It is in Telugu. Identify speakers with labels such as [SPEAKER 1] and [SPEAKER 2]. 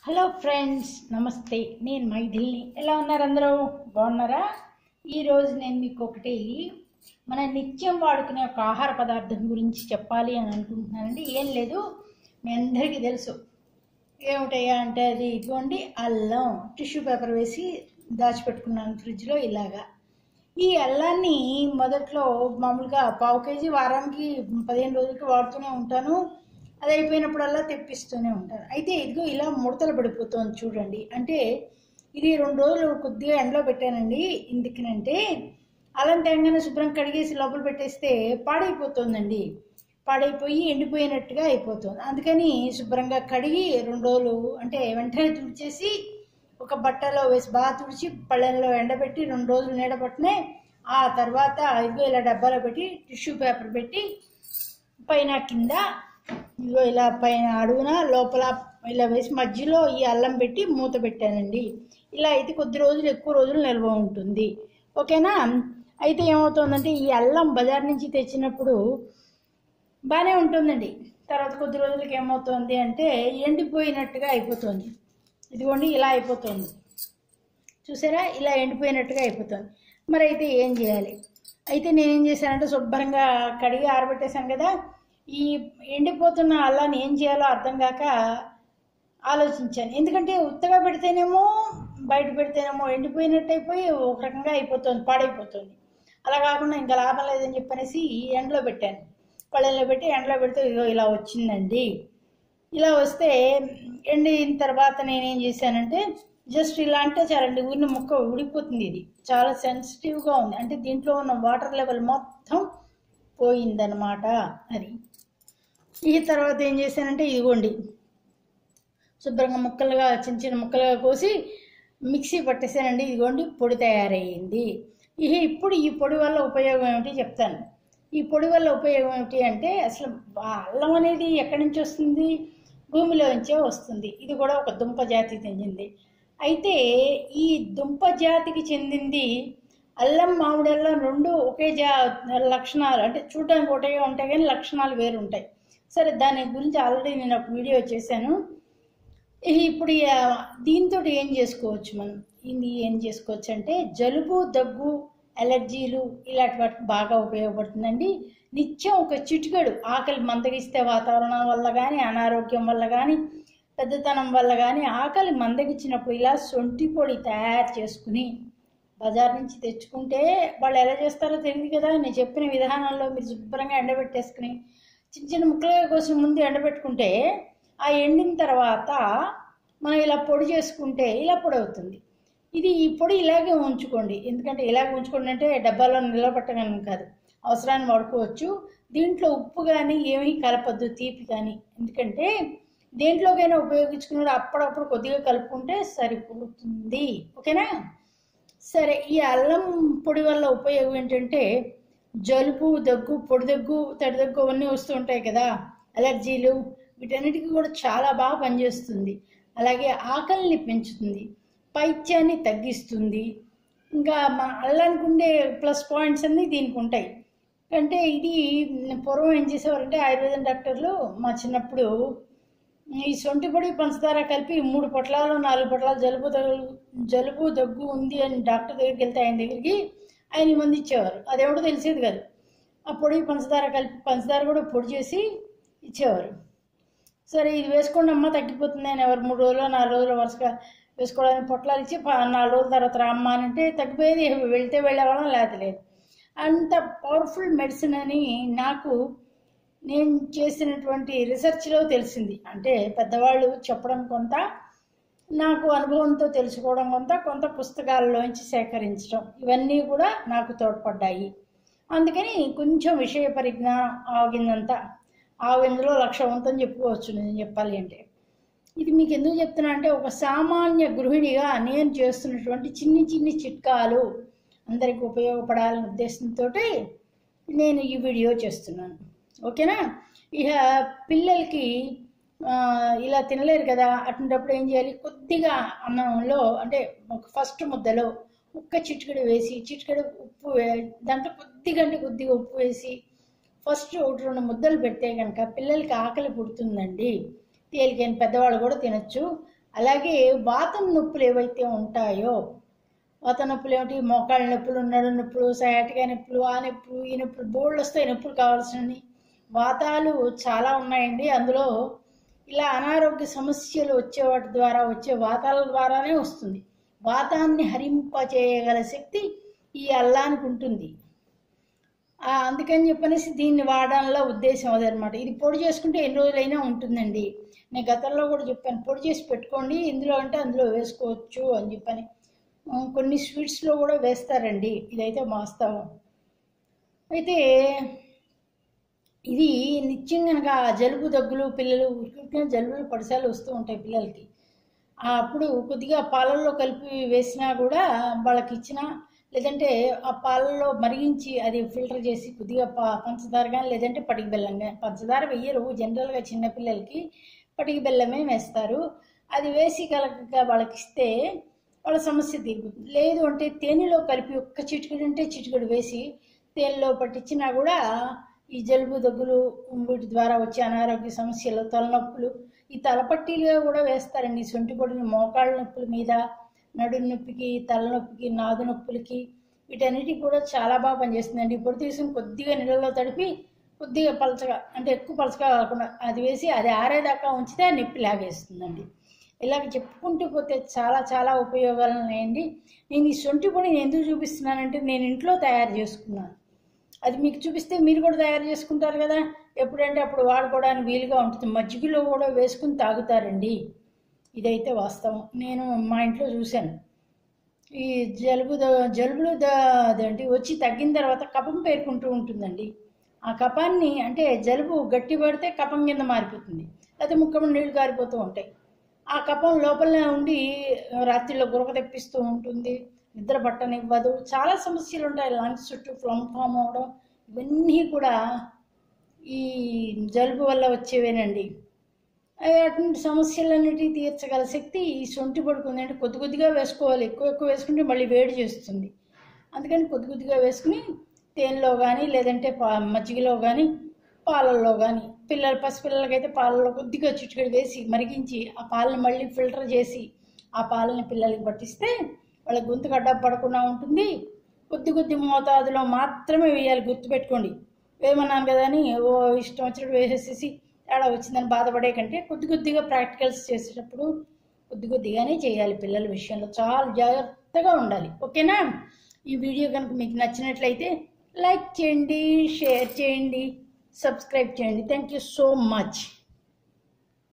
[SPEAKER 1] హలో ఫ్రెండ్స్ నమస్తే నేను మైథిల్ని ఎలా ఉన్నారు అందరూ బాగున్నారా ఈరోజు నేను మీకు ఒకటి మన నిత్యం వాడుకునే ఒక ఆహార పదార్థం గురించి చెప్పాలి అని అనుకుంటున్నానండి ఏం లేదు మీ అందరికీ తెలుసు ఏమిటయ్యా అంటే అది ఇదిగోండి అల్లం టిష్యూ పేపర్ వేసి దాచిపెట్టుకున్నాను ఫ్రిడ్జ్లో ఇలాగా ఈ అల్లాన్ని మొదట్లో మామూలుగా పావు కేజీ వారానికి పదిహేను రోజులకి వాడుతూనే ఉంటాను అది అయిపోయినప్పుడల్లా తెప్పిస్తూనే ఉంటాను అయితే ఇదిగో ఇలా ముడతలు పడిపోతుంది చూడండి అంటే ఇది రెండు రోజులు కొద్దిగా ఎండలో పెట్టానండి ఎందుకనంటే అల్లం తేంగానే శుభ్రం కడిగేసి లోపల పెట్టేస్తే పాడైపోతుందండి పాడైపోయి ఎండిపోయినట్టుగా అయిపోతుంది అందుకని శుభ్రంగా కడిగి రెండు రోజులు అంటే వెంటనే తుడిచేసి ఒక బట్టలో వేసి బాగా తుడిచి పళ్ళెంలో ఎండబెట్టి రెండు రోజులు నీడబట్టినే ఆ తర్వాత ఇదిగో ఇలా డబ్బాలో పెట్టి టిష్యూ పేపర్ పెట్టి పైన కింద ఇదిగో ఇలా పైన అడుగున లోపల ఇలా వేసి మధ్యలో ఈ అల్లం పెట్టి మూత పెట్టానండి ఇలా అయితే కొద్ది రోజులు ఎక్కువ రోజులు నిల్వ ఉంటుంది ఓకేనా అయితే ఏమవుతుందంటే ఈ అల్లం బజార్ నుంచి తెచ్చినప్పుడు బాగానే ఉంటుందండి తర్వాత కొద్ది రోజులకి ఏమవుతుంది అంటే ఎండిపోయినట్టుగా అయిపోతుంది ఇదిగోండి ఇలా అయిపోతుంది చూసారా ఇలా ఎండిపోయినట్టుగా అయిపోతుంది మరి అయితే ఏం చేయాలి అయితే నేనేం చేశానంటే శుభ్రంగా కడిగి ఆరబెట్టేశాను కదా ఈ ఎండిపోతున్న అల్లాన్ని ఏం చేయాలో అర్థం కాక ఆలోచించాను ఎందుకంటే ఉత్తగా పెడితేనేమో బయట పెడితేనేమో ఎండిపోయినట్టు అయిపోయి ఒక రకంగా అయిపోతుంది పాడైపోతుంది అలా కాకుండా ఇంకా లాభం లేదని చెప్పనేసి ఎండలో పెట్టాను పళ్ళెంలో పెట్టి ఎండలో పెడితే ఇదిగో ఇలా వచ్చిందండి ఇలా వస్తే ఎండిన తర్వాత నేనేం చేశానంటే జస్ట్ ఇలా అంటే చాలండి ఊరిని ముక్క ఉడిపోతుంది ఇది చాలా సెన్సిటివ్గా ఉంది అంటే దీంట్లో ఉన్న వాటర్ లెవెల్ మొత్తం పోయిందనమాట అది ఈ తర్వాత ఏం చేశానంటే ఇదిగోండి శుభ్రంగా ముక్కలుగా చిన్న చిన్న ముక్కలుగా కోసి మిక్సీ పట్టేసానండి ఇదిగోండి పొడి తయారయ్యింది ఇక ఇప్పుడు ఈ పొడి వల్ల ఉపయోగం ఏమిటి చెప్తాను ఈ పొడి వల్ల ఉపయోగం ఏమిటి అంటే అసలు ఆ అల్లం అనేది ఎక్కడి నుంచి వస్తుంది భూమిలోంచే వస్తుంది ఇది కూడా ఒక దుంప జాతికి చెందింది అయితే ఈ దుంప జాతికి చెందింది అల్లం మామిడల్లం రెండు ఒకే జా లక్షణాలు అంటే చూడడానికి ఒకటే ఉంటాయి కానీ లక్షణాలు వేరు ఉంటాయి సరే దాని గురించి ఆల్రెడీ నేను ఒక వీడియో చేశాను ఇప్పుడు దీంతో ఏం చేసుకోవచ్చు మనం ఇది ఏం చేసుకోవచ్చు అంటే జలుబు దగ్గు అలర్జీలు ఇలాంటి వాటికి బాగా ఉపయోగపడుతుందండి నిత్యం ఒక చిటికెడు ఆకలి మందగిస్తే వాతావరణం వల్ల కానీ అనారోగ్యం వల్ల కానీ పెద్దతనం వల్ల కానీ ఆకలి మందగించినప్పుడు ఇలా సొంటి పొడి తయారు చేసుకుని బజార్ నుంచి తెచ్చుకుంటే వాళ్ళు ఎలా చేస్తారో తెలియదు కదా నేను చెప్పిన విధానంలో మీరు శుభ్రంగా ఎండబెట్టేసుకుని చిన్న చిన్న ముక్కలుగా కోసం ముందు ఎండబెట్టుకుంటే ఆ ఎండిన తర్వాత మనం ఇలా పొడి చేసుకుంటే ఇలా పొడి అవుతుంది ఇది ఈ పొడి ఇలాగే ఉంచుకోండి ఎందుకంటే ఇలాగే ఉంచుకోండి అంటే డబ్బాలో నిలబెట్టగలను కాదు అవసరాన్ని వాడుకోవచ్చు దీంట్లో ఉప్పు కానీ ఏమీ కలపద్దు తీపి కానీ ఎందుకంటే దేంట్లోకైనా ఉపయోగించుకున్నప్పుడు అప్పుడప్పుడు కొద్దిగా కలుపుకుంటే సరిపోతుంది ఓకేనా సరే ఈ అల్లం పొడి వల్ల ఉపయోగం ఏంటంటే జలుబు దగ్గు పొడి దగ్గు తడి దగ్గు అవన్నీ వస్తూ ఉంటాయి కదా అలర్జీలు వీటన్నిటికీ కూడా చాలా బాగా పనిచేస్తుంది అలాగే ఆకలిని పెంచుతుంది పైత్యాన్ని తగ్గిస్తుంది ఇంకా మా అల్లానికి ఉండే ప్లస్ పాయింట్స్ అన్నీ దీనికి ఉంటాయి అంటే ఇది పూర్వం ఏం చేసేవారంటే ఆయుర్వేదం డాక్టర్లు మా చిన్నప్పుడు ఈ సొంటి పొడి పంచదార కలిపి మూడు పొట్లాలు నాలుగు పొట్లాలు జలుబు తగు జలుబు దగ్గు ఉంది అని డాక్టర్ దగ్గరికి వెళ్తే ఆయన దగ్గరికి ఆయన మంది ఇచ్చేవారు అదేమిటో తెలిసేది కాదు ఆ పొడి పంచదార కలిపి పంచదార కూడా పొడి చేసి ఇచ్చేవారు సరే ఇది వేసుకోండి అమ్మ తగ్గిపోతుంది అని ఎవరు మూడు రోజులు నాలుగు రోజులు వరుసగా వేసుకోవడానికి పొట్లాలు ఇచ్చి నాలుగు రోజుల తర్వాత రామ్మ అని అంటే తగ్గిపోయేది వెళ్తే వెళ్ళేవాళ్ళం లేకపోతే లేదు అంత పవర్ఫుల్ మెడిసిన్ అని నాకు నేను చేసినటువంటి రీసెర్చ్లో తెలిసింది అంటే పెద్దవాళ్ళు చెప్పడం కొంత నాకు అనుభవంతో తెలుసుకోవడం కొంత కొంత పుస్తకాలలోంచి సేకరించడం ఇవన్నీ కూడా నాకు తోడ్పడ్డాయి అందుకని కొంచెం విషయ పరిజ్ఞానం ఆగిందంత ఆగిందులో లక్ష వంతని చెప్పుకోవచ్చు నేను చెప్పాలి అంటే ఇది మీకు ఎందుకు చెప్తున్నా అంటే ఒక సామాన్య గృహిణిగా నేను చేస్తున్నటువంటి చిన్ని చిన్ని చిట్కాలు అందరికి ఉపయోగపడాలనే ఉద్దేశంతో నేను ఈ వీడియో చేస్తున్నాను ఓకేనా ఇక పిల్లలకి ఇలా తినలేరు కదా అటువంటిప్పుడు ఏం చేయాలి కొద్దిగా అన్నంలో అంటే ఒక ఫస్ట్ ముద్దలో ఒక్క చిటికెడు వేసి చిటికెడు ఉప్పు వే దాంట్లో కొద్దిగా అంటే కొద్దిగా ఉప్పు వేసి ఫస్ట్ ఒకటి రెండు ముద్దలు పెడితే కనుక పిల్లలకి ఆకలి పుడుతుందండి తేలికైన పెద్దవాళ్ళు కూడా తినచ్చు అలాగే వాతం నొప్పులు ఏవైతే ఉంటాయో వాత నొప్పులు ఏమిటి మోకాళ్ళ నొప్పులు నడు నొప్పులు సయాటిగా నొప్పులు ఆ నొప్పులు ఈ నొప్పులు బోళ్ళు వస్తాయి నొప్పులు కావాల్సినవి వాతాలు చాలా ఉన్నాయండి అందులో ఇలా అనారోగ్య సమస్యలు వచ్చే వాటి ద్వారా వచ్చే వాతాల ద్వారానే వస్తుంది వాతాన్ని హరింపచేయగల శక్తి ఈ అల్లానికి ఉంటుంది ఆ, అందుకని చెప్పనేసి దీన్ని వాడడంలో ఉద్దేశం అదనమాట ఇది పొడి చేసుకుంటే ఎన్ని రోజులైనా ఉంటుందండి నేను గతంలో కూడా చెప్పాను పొడి చేసి పెట్టుకోండి ఇందులో అంటే అందులో వేసుకోవచ్చు అని చెప్పని ఆ, కొన్ని స్వీట్స్లో కూడా వేస్తారండి ఇదైతే వాస్తవం అయితే ఇది నిత్యం కనుక జలుబు దగ్గులు పిల్లలు ఉరికిన జలుబులు పడిసాలు వస్తూ ఉంటాయి పిల్లలకి ఆ, అప్పుడు కొద్దిగా పాలల్లో కలిపి వేసినా కూడా వాళ్ళకి ఇచ్చినా లేదంటే ఆ పాలల్లో మరిగించి అది ఫిల్టర్ చేసి కొద్దిగా పా పంచదార కానీ లేదంటే పటికి బెల్లం కానీ పంచదార వెయ్యరు జనరల్గా చిన్నపిల్లలకి పటికి బెల్లమే వేస్తారు అది వేసి కలక వాళ్ళకి ఇస్తే వాళ్ళ సమస్య తీరుతుంది లేదు అంటే తేనెలో కలిపి ఒక్క చిటికెడు అంటే చిటికెడు వేసి తేనెలో పట్టించినా కూడా ఈ జలుబు దగ్గులు వీటి ద్వారా వచ్చే అనారోగ్య సమస్యలు తలనొప్పులు ఈ తలపట్టీలుగా కూడా వేస్తారండి సొంటి పొడిని మోకాళ్ళ నొప్పుల మీద నడుము నొప్పికి తలనొప్పికి నాదు నొప్పులకి వీటన్నిటికి కూడా చాలా బాగా పనిచేస్తుందండి ఈ పొడి తీసుకుని కొద్దిగా నీళ్ళలో తడిపి కొద్దిగా పలచగా అంటే ఎక్కువ పలచగా కాకుండా అది వేసి అది ఆరేదాకా ఉంచితే ఆ నొప్పి లాగేస్తుందండి ఇలాగ చెప్పుకుంటూ పోతే చాలా చాలా ఉపయోగాలు ఉన్నాయండి నేను ఈ సొంటి పొడిని ఎందుకు చూపిస్తున్నానంటే నేను ఇంట్లో తయారు చేసుకున్నాను అది మీకు చూపిస్తే మీరు కూడా తయారు చేసుకుంటారు కదా ఎప్పుడంటే అప్పుడు వాడుకోవడానికి వీలుగా ఉంటుంది మజ్జిగలో కూడా వేసుకుని తాగుతారండి ఇదైతే వాస్తవం నేను మా ఇంట్లో చూశాను ఈ జలుబు ద- జలుబులు ద అదేంటి వచ్చి తగ్గిన తర్వాత కఫం పేరుకుంటూ ఉంటుందండి ఆ కఫాన్ని అంటే జలుబు గట్టి పడితే కఫం కింద మారిపోతుంది లేకపోతే ముక్కము నీళ్లు కారిపోతూ ఉంటాయి ఆ కఫం లోపలనే ఉండి రాత్రిలో గురక తెప్పిస్తూ ఉంటుంది నిద్ర పట్టనివ్వదు చాలా సమస్యలు ఉంటాయి లంగ్స్ చుట్టూ ఫ్లమ్ ఫామ్ అవడం ఇవన్నీ కూడా ఈ జలుబు వల్ల వచ్చేవేనండి అవి అటువంటి సమస్యలన్నిటి తీర్చగల శక్తి ఈ సొంటి పడుకుంది అంటే కొద్ది కొద్దిగా వేసుకోవాలి ఎక్కువ ఎక్కువ వేసుకుంటే మళ్ళీ వేడి చేస్తుంది అందుకని కొద్ది కొద్దిగా వేసుకుని తేనెలో కానీ లేదంటే పా మజ్జిగలో కానీ పాలల్లో కానీ పిల్లలు పసిపిల్లలకైతే పాలలో కొద్దిగా చిటికెడు వేసి మరిగించి ఆ పాలను మళ్ళీ ఫిల్టర్ చేసి ఆ పాలని పిల్లలకి పట్టిస్తే వాళ్ళ గొంతు గడ్డ పడకుండా ఉంటుంది కొద్ది కొద్ది మోతాదులో మాత్రమే వేయాలి గుర్తుపెట్టుకోండి వేయమన్నాను కదా అని ఓ ఇష్టం వచ్చినట్టు వేసేసేసి తేడా వచ్చిందని బాధపడే కంటే కొద్ది కొద్దిగా ప్రాక్టికల్స్ చేసేటప్పుడు కొద్ది కొద్దిగానే చేయాలి పిల్లల విషయంలో చాలా జాగ్రత్తగా ఉండాలి ఓకేనా ఈ వీడియో కనుక మీకు నచ్చినట్లయితే లైక్ చేయండి షేర్ చేయండి సబ్స్క్రైబ్ చేయండి థ్యాంక్ యూ సో మచ్